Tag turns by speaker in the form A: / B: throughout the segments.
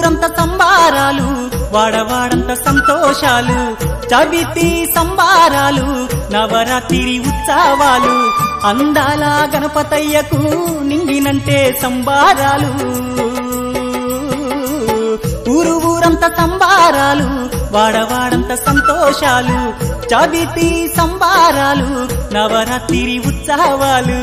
A: ఊరూరంత సంబారాలు వాడవాడంత సంతోషాలు చవితి సంబారాలు నవరాత్రి ఉత్సవాలు అందాల గణపతయ్యకు నింగినంటే సంబారాలు ఊరు ఊరంత సంబారాలు వాడవాడంత సంతోషాలు చవితి సంబారాలు నవరాత్రి ఉత్సవాలు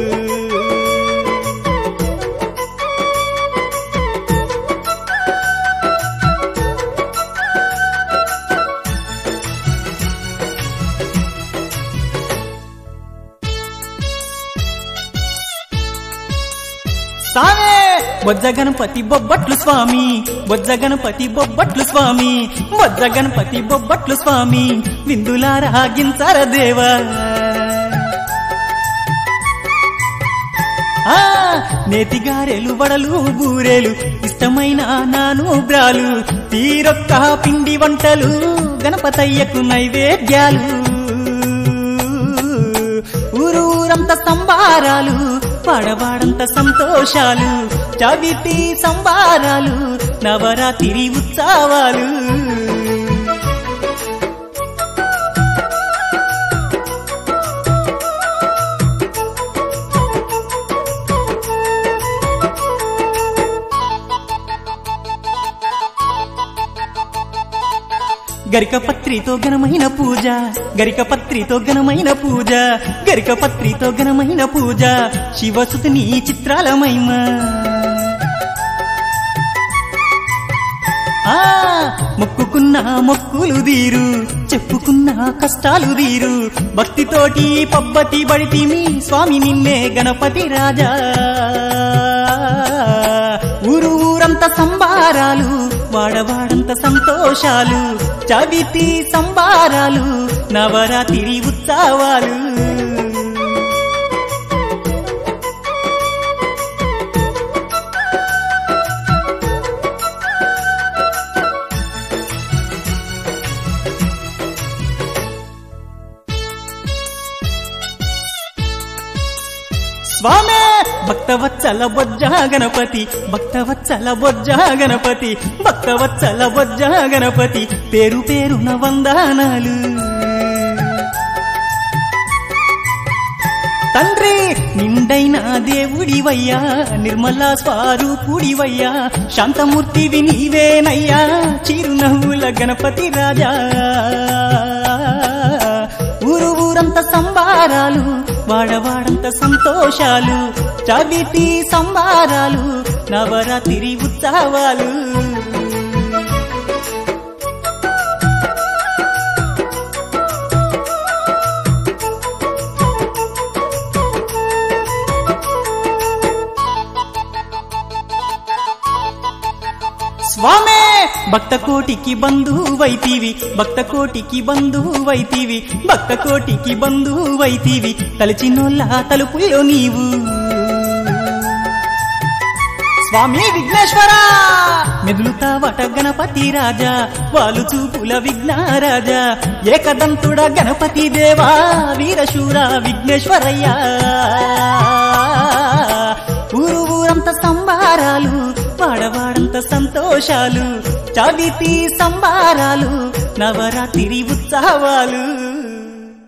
A: సామే బొజ్జ గణపతి బొబ్బట్లు స్వామి బొజ్జ గణపతి బొబ్బట్లు స్వామి బొజ్జ గణపతి బొబ్బట్లు స్వామి విందులారాగించర దేవా ఆ నేతి గారెలు వడలు బూరెలు ఇష్టమైన నాను బ్రాలు తీరొక్క పిండి వంటలు గణపతయ్యకు నైవేద్యాలు ఊరూరంత సంబారాలు వాడవాడంత సంతోషాలు చవితి సంబారాలు నవరాత్రి ఉత్సవాలు గరిక పత్రితో ఘనమైన పూజ గరిక పత్రితో ఘనమైన పూజ గరిక పత్రితో ఘనమైన పూజ శివసుతుని చిత్రాల మహిమ ఆ మొక్కుకున్న మొక్కులు తీరు చెప్పుకున్న కష్టాలు తీరు భక్తితోటి పబ్బతి బడితిమి స్వామి నిన్నే గణపతి రాజా ఊరు ఊరంత సంబారాలు వాడవాడంత సంతోషాలు చవితి సంబారాలు నవరాత్రి ఉత్సవాలు స్వామే భక్తవత్సల బొజ్జ గణపతి భక్తవత్సల బొజ్జ గణపతి భక్తవత్సల బొజ్జ గణపతి పేరు పేరున వందనాలు తండ్రి నిండైన దేవుడివయ్యా నిర్మల స్వరూపుడివయ్యా శాంతమూర్తివి నీవేనయ్యా చిరునవ్వుల గణపతి రాజా ఊరు ఊరంత సంబారాలు వాడవాడంత సంతోషాలు చవితి సంబారాలు నవరాత్రి ఉత్సవాలు స్వామే భక్త కోటికి బంధువైతివి భక్త కోటికి బంధువైతివి భక్త కోటికి బంధువైతివి తలచినోళ్ళ తలుపుల్లో నీవు స్వామి విఘ్నేశ్వర మెదులుతావట గణపతి రాజా వాలు చూపుల విఘ్నారాజా ఏకదంతుడ గణపతి దేవా వీరశూర విఘ్నేశ్వరయ్యా ఊరు ఊరంత సంబారాలు వాడవాడంత సంతోషాలు చవితి సంబారాలు నవరాత్రి ఉత్సవాలు